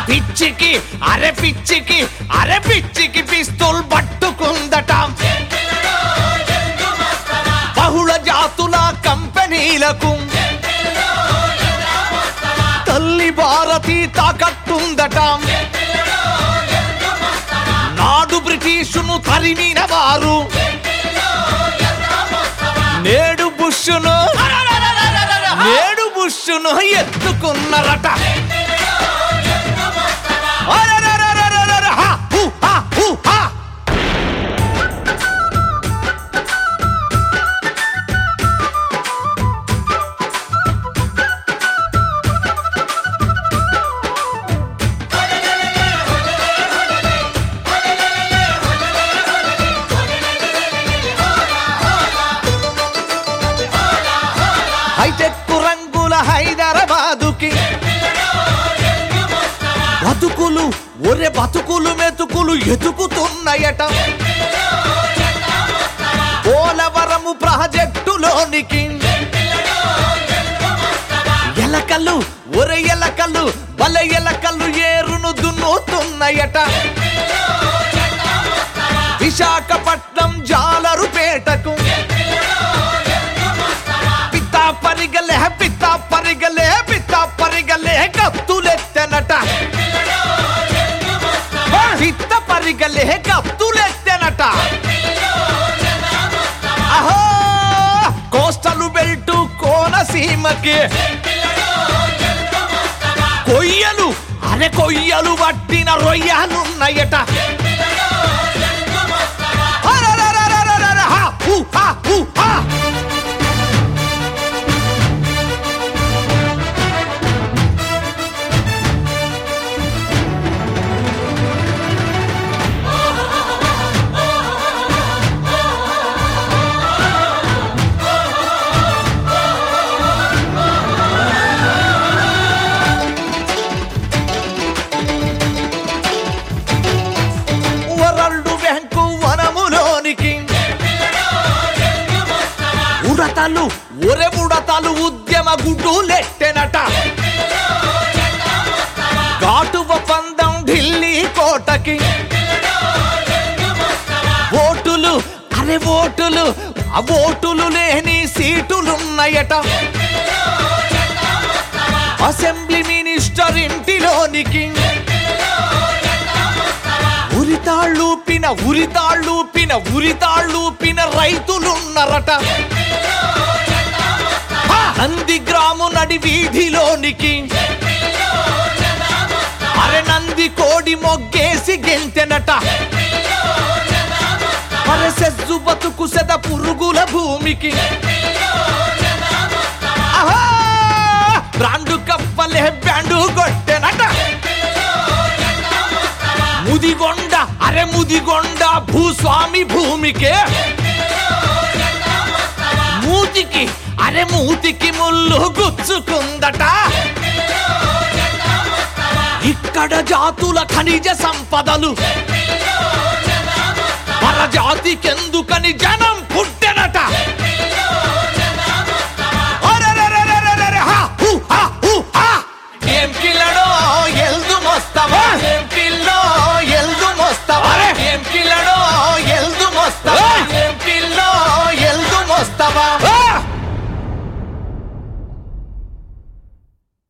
పిచ్చికి అరే పిచ్చికి అరే పిచ్చికి పిస్తూల్ పట్టుకుందట బహుళ జాతుల కంపెనీలకు తల్లి భారతి తాకట్టుందట నాడు బ్రిటిషును తరిమిన వారు నేడు బుష్ను నేడు బుష్ను ఎత్తుకున్నారట అరెరెరెరెరెరె, హా, హూ, హా, హూ, హా. హైటెక్ రంగుల హైదరాబాదుకి బతుకులు ఒరే బతుకులు మెతుకులు ఎతుకుతున్నాయట పోలవరము ప్రాజెక్టులోనికి ఎలకలు ఒరే ఎలకలు బల ఎలకలు ఏరును దున్నుతున్నాయట విశాఖపట్నం జాలరుపేటకు పితా పరిగలే పితా పరిగలే పితా పరిగలే కత్తులెత్తెనట పిత్త పరిగలే కత్తులెత్తెనట అహో కోస్టలు బెల్టు కోనసీమకి కొయ్యలు అరే కొయ్యలు పట్టిన రొయ్యనున్నయట అరెరెరెరెరెరె, హా, హూ, హా, హూ, హా. వరల్డ్ బ్యాంకు వనములోనికి ఉడతలు ఒరే ఉడతలు ఉద్యమ గుడ్డులెట్టెనట ఘాటు ఒప్పందం ఢిల్లీ కోటకి ఓటులు అరే ఓటులు ఆ ఓటులు లేని సీటులున్నాయట అసెంబ్లీ మినిస్టర్ ఇంటిలోనికి ఉరితాళ్ళూపిన ఉరితాళ్ళూపిన ఉరితాళ్ళూపిన రైతులున్నారట హా! నంది గ్రాము నడి వీధిలోనికి అరే నంది కోడి మొగ్గేసి గెంతెనట అరే సెజ్జు బతుకు సెద పురుగుల భూమికి ఆహా! బ్రాండు కప్పలే బ్యాండు కొట్టెనట ముదిగొండ అరే ముదిగొండ భూస్వామి భూమికే మూతికి అరే మూతికి ముళ్ళు గుచ్చుకుందట ఇక్కడ జాతుల ఖనిజ సంపదలు పరజాతికెందుకని జనం